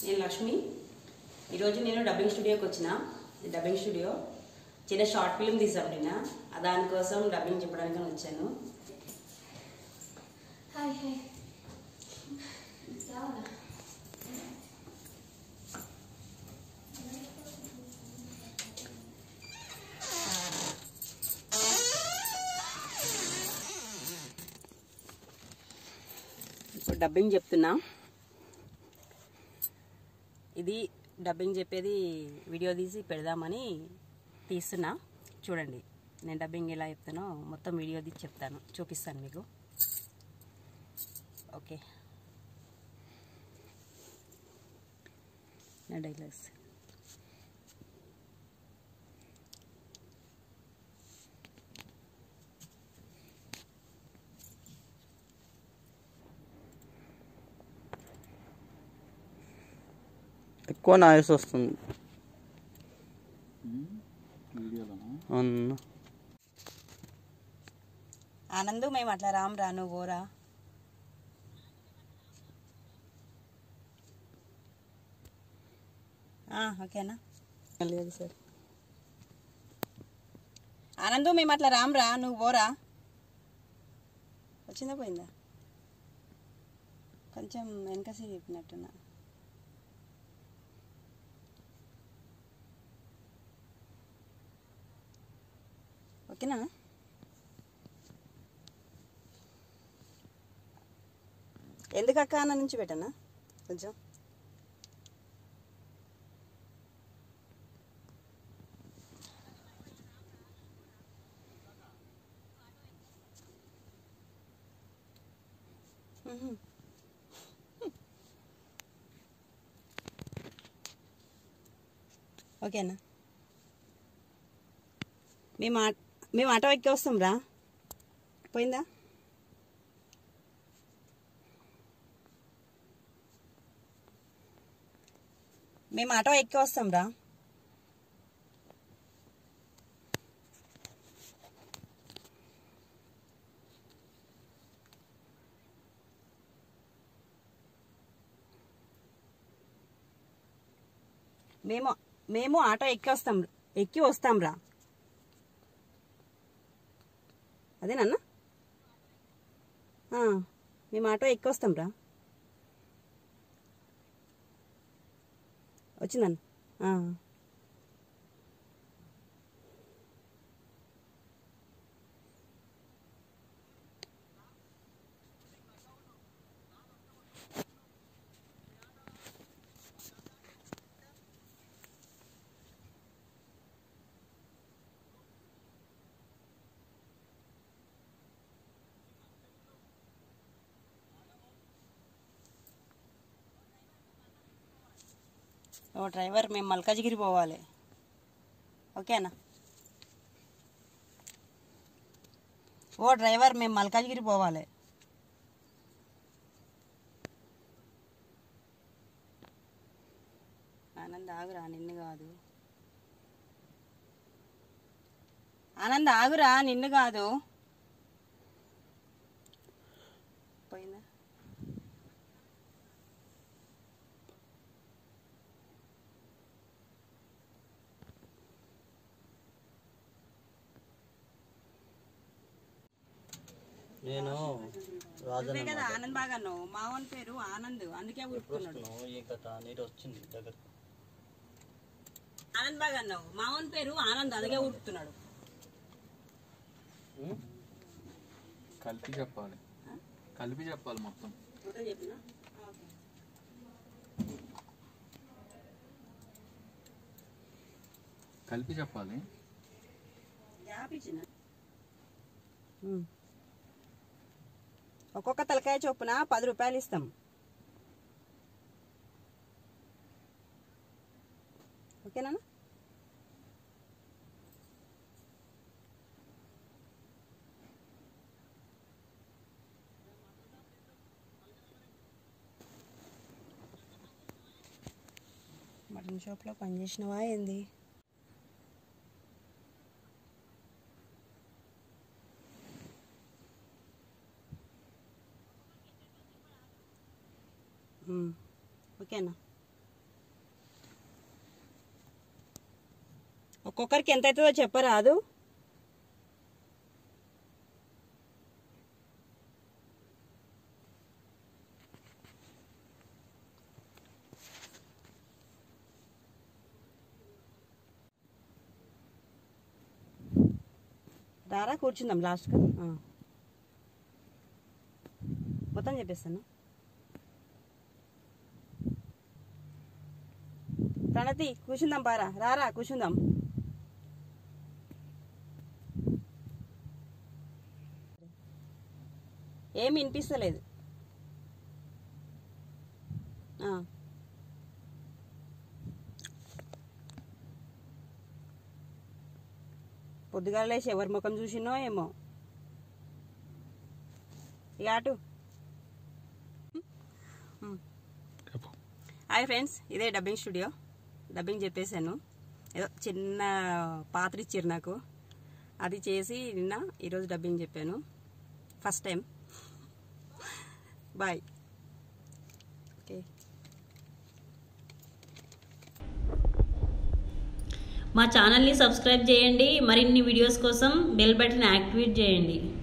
నేను లక్ష్మి ఈరోజు నేను డబ్బింగ్ స్టూడియోకి వచ్చిన ఇది డబ్బింగ్ స్టూడియో చిన్న షార్ట్ ఫిల్మ్ తీసాం నిన్న ఆ దానికోసం డబ్బింగ్ చెప్పడానికి అని వచ్చాను హాయ్ హాయ్ రావాలా ఇప్పుడు డబ్బింగ్ చెప్తున్నా ఇది డబ్బింగ్ చెప్పేది వీడియో తీసి పెడదామని తీస్తున్నా చూడండి నేను డబ్బింగ్ ఎలా చెప్తానో మొత్తం వీడియో తీసి చెప్తాను చూపిస్తాను మీకు ఓకే నా డైలాగ్స్ ఎక్కువ నాయిస్ వస్తుంది అవును ఆనందు మేము అట్లా రామ్ రాను గోరా ఓకేనా లేదు సార్ ఆనందు మేము అట్లా రామ్ రా నువ్వు పోరా వచ్చిందా పోయిందా కొంచెం వెనకసి చెప్పినట్టున్నా ఓకేనా ఎందుకు అక్క అన్న నుంచి పెట్టనా కొంచెం మ్మ్. ఓకేనా మేము ఆ- మేము ఆటో ఎక్కి వస్తాం రా పోయిందా మేము ఆటో ఎక్కి వస్తాం రా మేము మేము ఆటో ఎక్కి వస్తాం ఎక్కి వస్తాం రా అదేనన్నా ఆ, మేము ఆటో ఎక్కి వస్తాం రా వచ్చిందన్న ఆ. ఓ డ్రైవర్ మేము మల్కాజ్గిరి పోవాలి ఓకేనా ఓ డ్రైవర్ మేము మల్కాజ్గిరి పోవాలి ఆనంద్ ఆగురా నిన్ను కాదు ఆనంద్ ఆగురా నిన్ను కాదు పోయిందా నేను నువ్వే రాజన్న కదా ఆనంద్ బాగా అన్నావు మావన్ పేరు ఆనంద్ అందుకే ఊరుకున్నాడు వస్తున్నావు ఈ కథ నీరు వచ్చింది దగ్గర ఆనంద్ బాగా అన్నావు మావన్ పేరు ఆనంద్ అందుకే ఊరుకుతున్నాడు కలిపి చెప్పాలి కలిపి చెప్పాలి మొత్తం మొత్తం చెప్పినా కలిపి చెప్పాలి గ్యాప్ ఇచ్చిన ఒక్కొక్క తలకాయ చొప్పున పది రూపాయలు ఇస్తాం ఓకేనా మటన్ షాప్లో పనిచేసినవా ఏంది ఉమ్, ఓకేనా ఒక్కొక్కరికి ఎంత అవుతుందో చెప్పరాదు రారా కూర్చుందాం లాస్ట్గా ఆ. మొత్తం చెప్పేస్తాను ప్రణతి కూర్చుందాం పారా రారా కూర్చుందాం ఏం వినిపిస్తలేదు ఆ. పొద్దుగాల లేచి ఎవరి ముఖం చూసినో ఏమో ఇక అటు హాయ్ ఫ్రెండ్స్ ఇదే డబ్బింగ్ స్టూడియో డబ్బింగ్ చెప్పేశాను ఏదో చిన్న పాత్ర ఇచ్చారు నాకు అది చేసి నిన్న ఈరోజు డబ్బింగ్ చెప్పాను ఫస్ట్ టైం బాయ్ ఓకే మా ఛానల్ని సబ్స్క్రైబ్ చేయండి మరిన్ని వీడియోస్ కోసం బెల్ బటన్ యాక్టివేట్ చేయండి